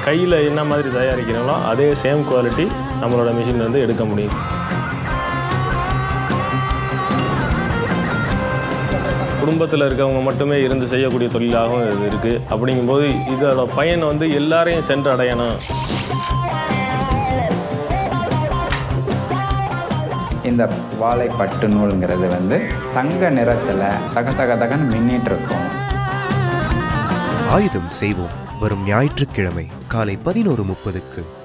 கையில் என்ன மாதிரி தயாரிக்கிறீங்களோ அதே சேம் குவாலிட்டி நம்மளோட மிஷின் வந்து எடுக்க முடியும் குடும்பத்தில் இருக்கவங்க மட்டுமே இருந்து செய்யக்கூடிய தொழிலாகவும் இது இருக்குது அப்படிங்கும்போது இதோட பயன் வந்து எல்லாரையும் சென்றடையணும் இந்த வாழை பட்டு நூலுங்கிறது வந்து தங்க நிறத்தில் தக தக தகன்னு மின்னிட்டு இருக்கும் ஆயுதம் செய்வோம் வரும் ஞாயிற்றுக்கிழமை காலை பதினோரு முப்பதுக்கு